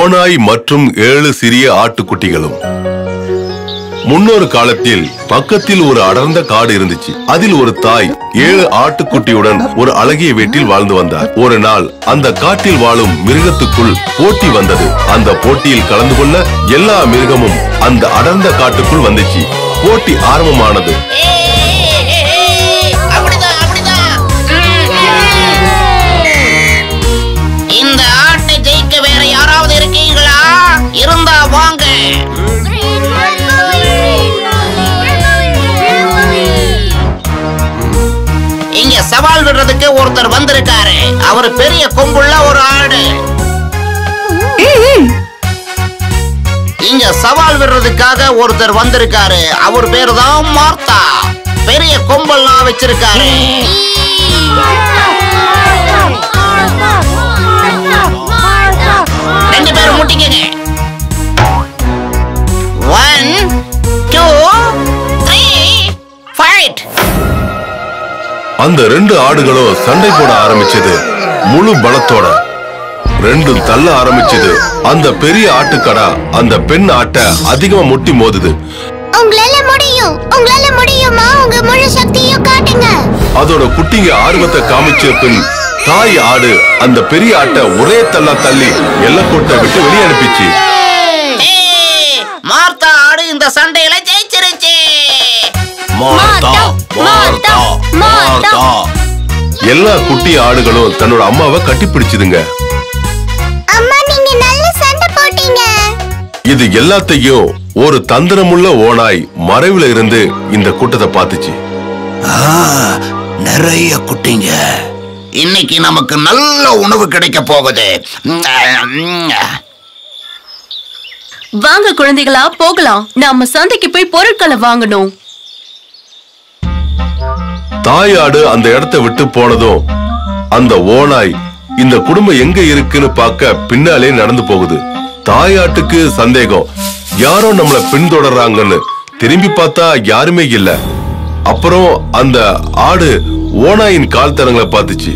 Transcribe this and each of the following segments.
ஓநாய் மற்றும் ஏழு சிறிய ஆட்டுக்குட்டிகளும் முன்னொரு காலத்தில் பக்கத்தில் ஒரு அடர்ந்த காடு இருந்துச்சு அதில் ஒரு தாய் ஏழு ஆட்டுக்குட்டியுடன் ஒரு அழகிய வீட்டில் வாழ்ந்து வந்தார் ஒரு நாள் அந்த காட்டில் வாழும் மிருகத்துக்குள் போட்டி வந்தது அந்த போட்டியில் கலந்து கொள்ள எல்லா மிருகமும் அந்த அடர்ந்த காட்டுக்குள் வந்துச்சு போட்டி ஆரம்பமானது அப்படிதான் அப்படிதான் இந்த ஆட்டை ஜெயிக்க வேற யாராவது இருக்கீங்களா இருந்தா வாங்க இங்க சவால் விடுறதுக்கு ஒருத்தர் வந்திருக்காரு அவர் பெரிய கொம்புள்ள ஒரு ஆடு இங்க சவால் விடுறதுக்காக ஒருத்தர் வந்திருக்காரு அவர் பேரு தான் மார்த்தா பெரிய கொம்பெல்லாம் வச்சிருக்காரு ரெண்டு பேரும் முட்டிக்கங்க ஒன் டூ த்ரீ ஃபைட் அந்த ரெண்டு ஆடுகளும் சண்டை போட ஆரம்பிச்சது முழு பலத்தோட ரெண்டும் தள்ள ஆரம்பிச்சது அந்த பெரிய ஆட்டுக்கடா அந்த பெண் ஆட்டை அதிகமா முட்டி மோதுது உங்களால முடியும் உங்களால முடியுமா உங்க முழு சக்தியும் காட்டுங்க அதோட குட்டிங்க ஆர்வத்தை காமிச்ச பின் தாய் ஆடு அந்த பெரிய ஆட்டை ஒரே தள்ளா தள்ளி எல்லக்கோட்டை விட்டு வெளியே அனுப்பிச்சு ஏய், மார்த்தா ஆடு இந்த சண்டையில ஜெயிச்சிருச்சு மார்த்தா, மார்த்தா, மார்த்தா. எல்லா குட்டி ஆடுகளும் தன்னோட அம்மாவை கட்டிப்பிடிச்சுதுங்க அம்மா நீங்க நல்ல சண்டை போட்டீங்க இது எல்லாத்தையும் ஒரு தந்திரமுள்ள ஓனாய் மறைவுல இருந்து இந்த கூட்டத்தை பார்த்துச்சு நிறைய குட்டிங்க இன்னைக்கு நமக்கு நல்ல உணவு கிடைக்க போகுது வாங்க குழந்தைகளா போகலாம் நாம சந்தைக்கு போய் பொருட்களை வாங்கணும் தாயாடு அந்த இடத்தை விட்டு போனதும் அந்த ஓனாய் இந்த குடும்பம் எங்க இருக்குன்னு பார்க்க பின்னாலே நடந்து போகுது தாயாட்டுக்கு சந்தேகம் யாரோ நம்மள பின்தொடர்றாங்கன்னு திரும்பி பார்த்தா யாருமே இல்ல அப்புறம் அந்த ஆடு ஓனாயின் கால் தரங்களை பார்த்துச்சு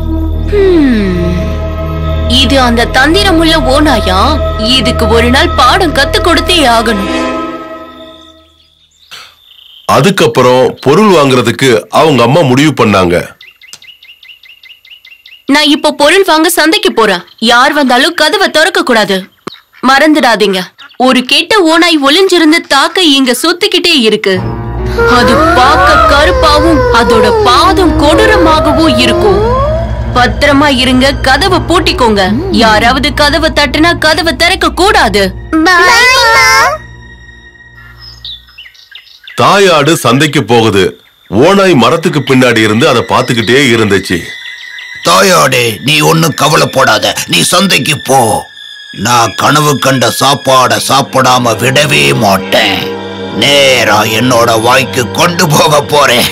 இது அந்த தந்திரமுள்ள ஓனாயா இதுக்கு ஒரு நாள் பாடம் கத்து கொடுத்தே ஆகணும் அதுக்கப்புறம் பொருள் வாங்குறதுக்கு அவங்க அம்மா முடிவு பண்ணாங்க நான் இப்போ பொருள் வாங்க சந்தைக்கு போறேன் யார் வந்தாலும் கதவை திறக்க கூடாது மறந்துடாதீங்க ஒரு கெட்ட ஓனாய் ஒளிஞ்சிருந்து தாக்க இங்க சுத்திக்கிட்டே இருக்கு அது பார்க்க கருப்பாவும் அதோட பாதம் கொடூரமாகவும் இருக்கும் பத்திரமா இருங்க கதவை பூட்டிக்கோங்க யாராவது கதவை தட்டுனா கதவை திறக்க கூடாது பாய்மா தாயாடு சந்தைக்கு போகுது ஓனாய் மரத்துக்கு பின்னாடி இருந்து அதை பார்த்துக்கிட்டே இருந்துச்சு தாயாடே நீ ஒன்னும் கவலைப்படாத நீ சந்தைக்கு போ நான் கனவு கண்ட சாப்பாட சாப்பிடாம விடவே மாட்டேன் நேரா என்னோட வாய்க்கு கொண்டு போக போறேன்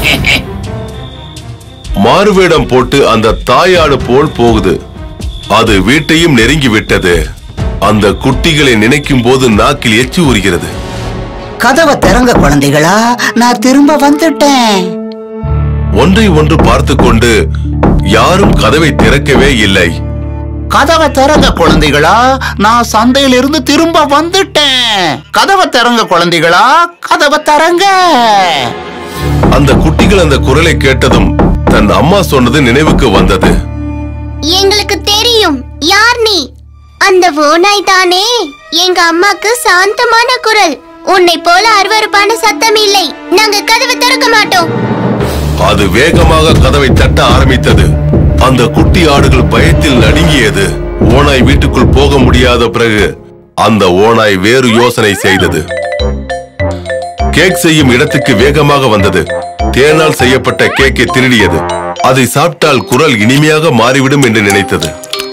மாறுவேடம் போட்டு அந்த தாயாடு போல் போகுது அது வீட்டையும் நெருங்கி விட்டது அந்த குட்டிகளை நினைக்கும் போது நாக்கில் எச்சி ஊறுகிறது கதவை திறங்க குழந்தைகளா நான் திரும்ப வந்துட்டேன் ஒன்றை ஒன்று பார்த்து கொண்டு யாரும் கதவை திறக்கவே இல்லை கதவை திறங்க குழந்தைகளா நான் சந்தையில இருந்து திரும்ப வந்துட்டேன் கதவை திறங்க குழந்தைகளா கதவை திறங்க அந்த குட்டிகள் அந்த குரலை கேட்டதும் தன் அம்மா சொன்னது நினைவுக்கு வந்தது எங்களுக்கு தெரியும் யார் நீ அந்த ஓனாய் தானே எங்க அம்மாக்கு சாந்தமான குரல் உன்னை போல அருவருப்பான சத்தம் இல்லை நாங்க கதவை திறக்க மாட்டோம் அது வேகமாக கதவை தட்ட ஆரம்பித்தது அந்த குட்டி ஆடுகள் பயத்தில் நடுங்கியது ஓனாய் வீட்டுக்குள் போக முடியாத பிறகு அந்த ஓனாய் வேறு யோசனை செய்தது கேக் செய்யும் இடத்துக்கு வேகமாக வந்தது தேனால் செய்யப்பட்ட கேக்கை திருடியது அதை சாப்பிட்டால் குரல் இனிமையாக மாறிவிடும் என்று நினைத்தது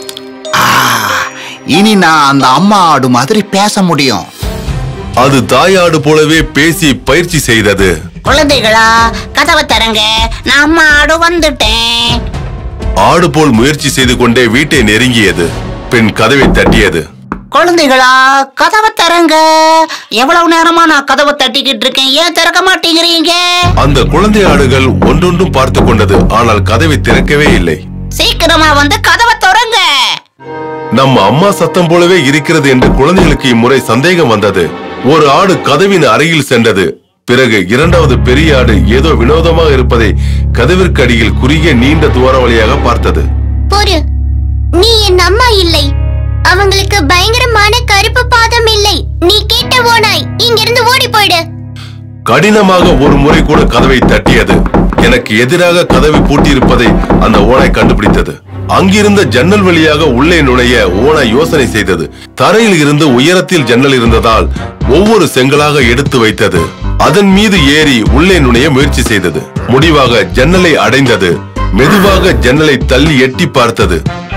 இனி நான் அந்த அம்மா ஆடு மாதிரி பேச முடியும் அது தாயாடு போலவே பேசி பயிற்சி செய்தது குழந்தைகளா கதவை திறங்க நான் அம்மா ஆடு வந்துட்டேன் ஆடு போல் முயற்சி செய்து கொண்டே வீட்டை நெருங்கியது பின் கதவை தட்டியது குழந்தைகளா கதவை திறங்க எவ்வளவு நேரமா நான் கதவை தட்டிக்கிட்டு இருக்கேன் ஏன் திறக்க மாட்டேங்கிறீங்க அந்த குழந்தை ஆடுகள் ஒன்றொன்றும் பார்த்து கொண்டது ஆனால் கதவை திறக்கவே இல்லை சீக்கிரமா வந்து கதவை திறங்க நம்ம அம்மா சத்தம் போலவே இருக்கிறது என்று குழந்தைகளுக்கு இம்முறை சந்தேகம் வந்தது ஒரு ஆடு கதவின் அருகில் சென்றது பிறகு இரண்டாவது பெரிய ஆடு ஏதோ வினோதமாக இருப்பதை கதவிற்கு அடியில் குறுகிய நீண்ட தூர வழியாக பார்த்தது பொறு நீ என் அம்மா இல்லை அவங்களுக்கு பயங்கரமான கருப்பு பாதம் இல்லை நீ கேட்ட ஓனாய் இங்கிருந்து ஓடி போயிடு கடினமாக ஒரு முறை கூட கதவை தட்டியது எனக்கு எதிராக கதவை பூட்டியிருப்பதை அந்த ஓனாய் கண்டுபிடித்தது அங்கிருந்த ஜன்னல் வழியாக உள்ளே நுழைய ஓனாய் யோசனை செய்தது தரையில் இருந்து உயரத்தில் ஜன்னல் இருந்ததால் ஒவ்வொரு செங்கலாக எடுத்து வைத்தது அதன் மீது ஏறி உள்ளே நுழைய முயற்சி செய்தது முடிவாக ஜன்னலை அடைந்தது மெதுவாக ஜன்னலை தள்ளி எட்டி பார்த்தது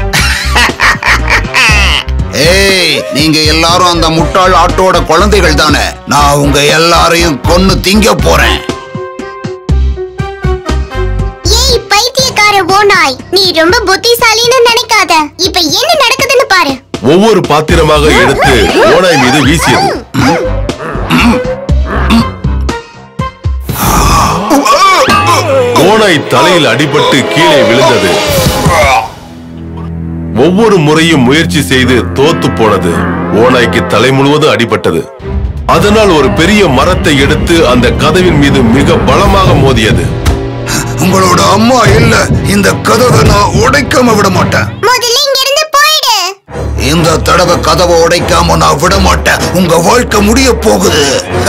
ஏய் நீங்க எல்லாரும் அந்த முட்டாள் ஆட்டோட குழந்தைகள் தானே நான் உங்க எல்லாரையும் கொன்னு திங்க போறேன் ஏய் பைத்தியக்கார ஓனாய் நீ ரொம்ப புத்திசாலின்னு நினைக்காத இப்ப என்ன நடக்குதுன்னு பாரு ஒவ்வொரு பாத்திரமாக எடுத்து ஓனாய் மீது வீசியது ஓனாய் தலையில் அடிபட்டு கீழே விழுந்தது ஒவ்வொரு முறையும் முயற்சி செய்து தோத்து போனது ஓனாய்க்கு தலை முழுவதும் அடிபட்டது அதனால் ஒரு பெரிய மரத்தை எடுத்து அந்த கதவின் மீது மிக பலமாக மோதியது உங்களோட அம்மா இல்ல இந்த கதவை நான் உடைக்காம விட மாட்டேன் முதல்ல இங்க இருந்து போயிடு இந்த தடவை கதவை உடைக்காம நான் விட மாட்டேன் உங்க வாழ்க்கை முடிய போகுது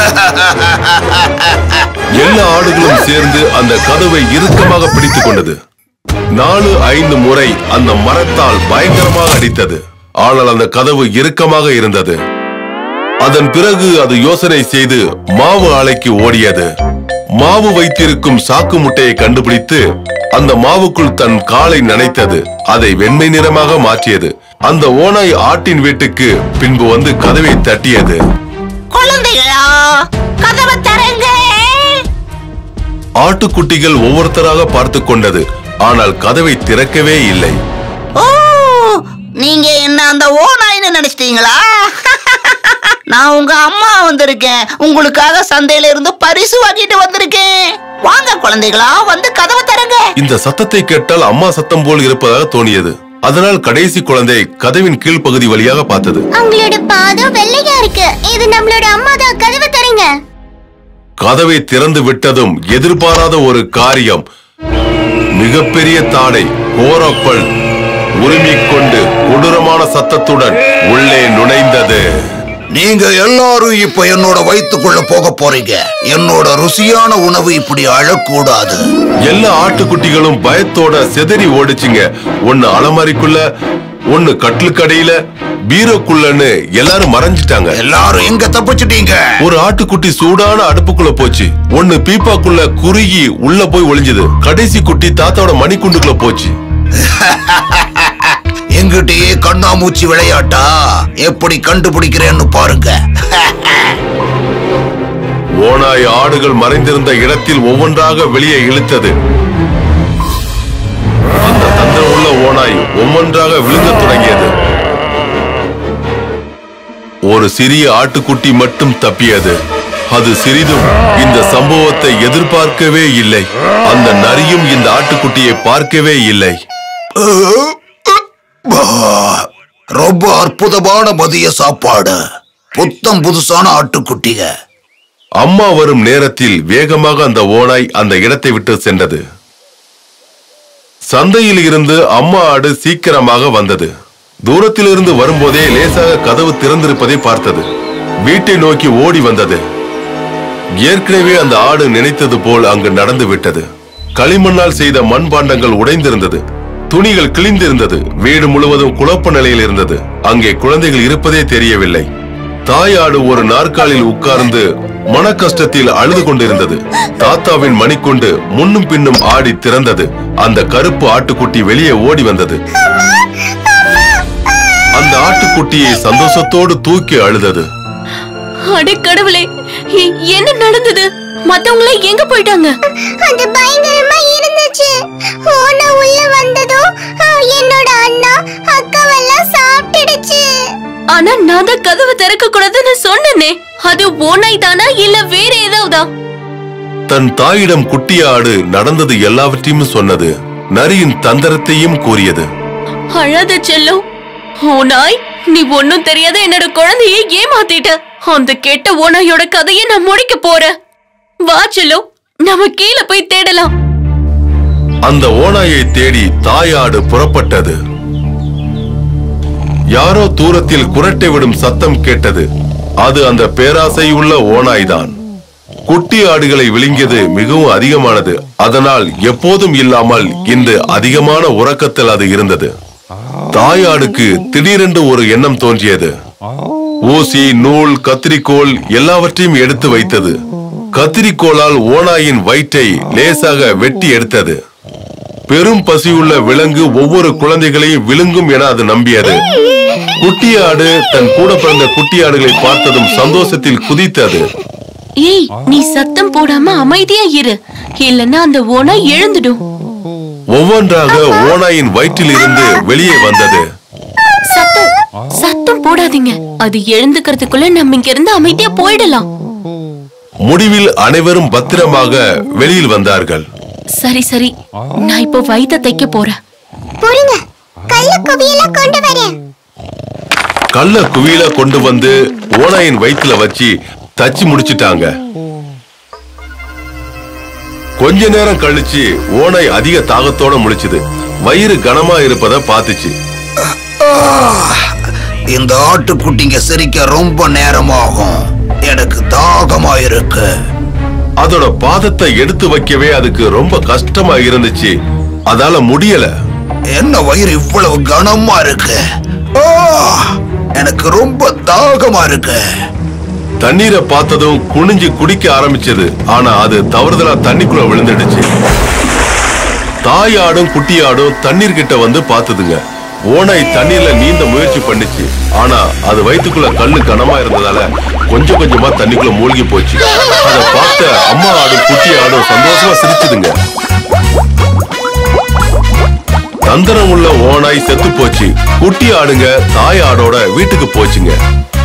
எல்லா ஆடுகளும் சேர்ந்து அந்த கதவை இறுக்கமாக பிடித்துக் கொண்டது நாலு ஐந்து முறை அந்த மரத்தால் பயங்கரமாக அடித்தது ஆனால் அந்த கதவு இறுக்கமாக இருந்தது அதன் பிறகு அது யோசனை செய்து மாவு ஆலைக்கு ஓடியது மாவு வைத்திருக்கும் சாக்கு முட்டையை கண்டுபிடித்து அந்த மாவுக்குள் தன் காலை நனைத்தது அதை வெண்மை நிறமாக மாற்றியது அந்த ஓனாய் ஆட்டின் வீட்டுக்கு பின்பு வந்து கதவை தட்டியது குழந்தைகளா கதவை தரங்க ஆட்டுக்குட்டிகள் ஒவ்வொருத்தராக பார்த்து கொண்டது ஆனால் கதவை திறக்கவே இல்லை ஓ நீங்க என்ன அந்த ஓநாயின்னு நினைச்சிட்டீங்களா நான் உங்க அம்மா வந்திருக்கேன் உங்களுக்காக சந்தையில இருந்து பரிசு வாங்கிட்டு வந்திருக்கேன் வாங்க குழந்தைகளா வந்து கதவை தரங்க இந்த சத்தத்தை கேட்டால் அம்மா சத்தம் போல் இருப்பதாக தோணியது அதனால் கடைசி குழந்தை கதவின் கீழ்ப்பகுதி வழியாக பார்த்தது அவங்களோட பாதம் வெள்ளையா இருக்கு இது நம்மளோட அம்மா தான் கதவை தரங்க கதவை திறந்து விட்டதும் எதிர்பாராத ஒரு காரியம் மிகப்பெரிய தாடை கோரப்பல் உரிமிக் கொண்டு கொடூரமான சத்தத்துடன் உள்ளே நுழைந்தது நீங்க எல்லாரும் இப்ப என்னோட வயித்துக்குள்ள போக போறீங்க என்னோட ருசியான உணவு இப்படி அழக்கூடாது எல்லா ஆட்டுக்குட்டிகளும் பயத்தோட செதறி ஓடிச்சுங்க ஒன்னு அலமாரிக்குள்ள ஒன்னு கட்டிலுக்கடையில பீரோக்குள்ளன்னு எல்லாரும் மறைஞ்சிட்டாங்க எல்லாரும் எங்க தப்பிச்சிட்டீங்க ஒரு ஆட்டுக்குட்டி சூடான அடுப்புக்குள்ள போச்சு ஒன்னு பீப்பாக்குள்ள குறுகி உள்ள போய் ஒளிஞ்சது கடைசி குட்டி தாத்தாவோட மணிக்குண்டுக்குள்ள போச்சு எங்கிட்டயே கண்ணாமூச்சி விளையாட்டா எப்படி கண்டுபிடிக்கிறேன்னு பாருங்க ஓனாய் ஆடுகள் மறைந்திருந்த இடத்தில் ஒவ்வொன்றாக வெளியே இழுத்தது அந்த தந்திரமுள்ள ஓனாய் ஒவ்வொன்றாக விழுங்கத் தொடங்கியது ஒரு சிறிய ஆட்டுக்குட்டி மட்டும் தப்பியது அது சிறிதும் இந்த சம்பவத்தை எதிர்பார்க்கவே இல்லை அந்த நரியும் இந்த ஆட்டுக்குட்டியை பார்க்கவே இல்லை ரொம்ப அற்புதமான மதிய சாப்பாடு புத்தம் புதுசான ஆட்டுக்குட்டிக அம்மா வரும் நேரத்தில் வேகமாக அந்த ஓனாய் அந்த இடத்தை விட்டு சென்றது சந்தையில் இருந்து அம்மா ஆடு சீக்கிரமாக வந்தது தூரத்தில் இருந்து வரும்போதே லேசாக கதவு திறந்திருப்பதை பார்த்தது வீட்டை நோக்கி ஓடி வந்தது ஏற்கனவே அந்த ஆடு நினைத்தது போல் அங்கு நடந்து விட்டது களிமண்ணால் செய்த மண்பாண்டங்கள் உடைந்திருந்தது துணிகள் கிழிந்திருந்தது வீடு முழுவதும் குழப்ப நிலையில் இருந்தது அங்கே குழந்தைகள் இருப்பதே தெரியவில்லை தாயாடு ஒரு நாற்காலில் உட்கார்ந்து மன கஷ்டத்தில் அழுது கொண்டிருந்தது தாத்தாவின் மணிக்கொண்டு முன்னும் பின்னும் ஆடி திறந்தது அந்த கருப்பு ஆட்டுக்குட்டி வெளியே ஓடி வந்தது அந்த ஆட்டுக்குட்டியை சந்தோஷத்தோடு தூக்கி அழுதது அட கடவுளே எ- என்ன நடந்தது மத்தவங்க எங்க போயிட்டாங்க அது பயங்கரமா இருந்துச்சு ஓனா உள்ள வந்ததும் ஆ, என்னோட அண்ணா அக்காவெல்லாம் சாப்பிட்டுடுச்சு ஆனா நான் தான் கதவு திறக்க கூடாதுன்னு சொன்னனே அது ஓனாய் தானா இல்ல வேற ஏதாவதா தன் தாயிடம் குட்டி ஆடு நடந்தது எல்லாவற்றையும் சொன்னது நரியின் தந்திரத்தையும் கூறியது அழாத செல்லம் ஓனாய் நீ ஒன்னும் தெரியாத என்னோட குழந்தையை ஏமாத்திட்ட அந்த கெட்ட ஓனாயோட கதையை நான் முடிக்க போறேன் வா செல்லு நம்ம கீழே போய் தேடலாம் அந்த ஓநாயை தேடி தாயாடு புறப்பட்டது யாரோ தூரத்தில் குரட்டை விடும் சத்தம் கேட்டது அது அந்த பேராசை உள்ள ஓநாய்தான் குட்டி ஆடுகளை விழுங்கியது மிகவும் அதிகமானது அதனால் எப்போதும் இல்லாமல் இன்று அதிகமான உறக்கத்தில் அது இருந்தது தாயாடுக்கு திடீரென்று ஒரு எண்ணம் தோன்றியது ஊசி நூல் கத்திரிக்கோல் எல்லாவற்றையும் எடுத்து வைத்தது கத்திரிக்கோலால் ஓநாயின் வயிற்றை லேசாக வெட்டி எடுத்தது பெரும் பசியுள்ள விலங்கு ஒவ்வொரு குழந்தைகளையும் விழுங்கும் என அது நம்பியது குட்டியாடு தன் கூட பிறந்த குட்டியாடுகளை பார்த்ததும் சந்தோஷத்தில் குதித்தது ஏய் நீ சத்தம் போடாம அமைதியா இரு இல்லன்னா அந்த ஓனாய் எழுந்துடும் ஒவ்வொன்றாக ஓநாயின் வயிற்றில் இருந்து வெளியே வந்தது சத்தம் சத்தம் போடாதீங்க அது எழுந்துக்கிறதுக்குள்ள நம்ம இங்க இருந்து அமைதியா போயிடலாம் முடிவில் அனைவரும் பத்திரமாக வெளியில் வந்தார்கள் சரி சரி நான் இப்போ வயித்த தைக்க போறேன் பொறுங்க கல்ல குவியெல்லாம் கொண்டு வரேன் கள்ள குவியல கொண்டு வந்து ஓநாயின் வயிற்றுல வச்சு தச்சு முடிச்சிட்டாங்க கொஞ்ச நேரம் கழிச்சு ஓனாய் அதிக தாகத்தோட முழிச்சுது வயிறு கனமா இருப்பத பாத்துச்சு இந்த ஆட்டுக்குட்டிங்க சிரிக்க ரொம்ப நேரமாகும் எனக்கு தாகமா இருக்கு அதோட பாதத்தை எடுத்து வைக்கவே அதுக்கு ரொம்ப கஷ்டமா இருந்துச்சு அதால முடியல என்ன வயிறு இவ்வளவு கனமா இருக்கு ஆ! எனக்கு ரொம்ப தாகமா இருக்கு தண்ணீரை பார்த்ததும் குனிஞ்சு குடிக்க ஆரம்பிச்சது ஆனா அது தவறுதலா தண்ணிக்குள்ள விழுந்துடுச்சு தாயாடும் குட்டியாடும் தண்ணீர் கிட்ட வந்து பார்த்ததுங்க ஓனாய் தண்ணீர்ல நீந்த முயற்சி பண்ணுச்சு ஆனா அது வயித்துக்குள்ள கல்லு கனமா இருந்ததால கொஞ்சம் கொஞ்சமா தண்ணிக்குள்ள மூழ்கி போச்சு அதை பார்த்த அம்மா ஆடும் குட்டி ஆடும் சந்தோஷமா சிரிச்சுதுங்க தந்திரம் உள்ள ஓனாய் செத்து போச்சு குட்டி ஆடுங்க தாய் ஆடோட வீட்டுக்கு போச்சுங்க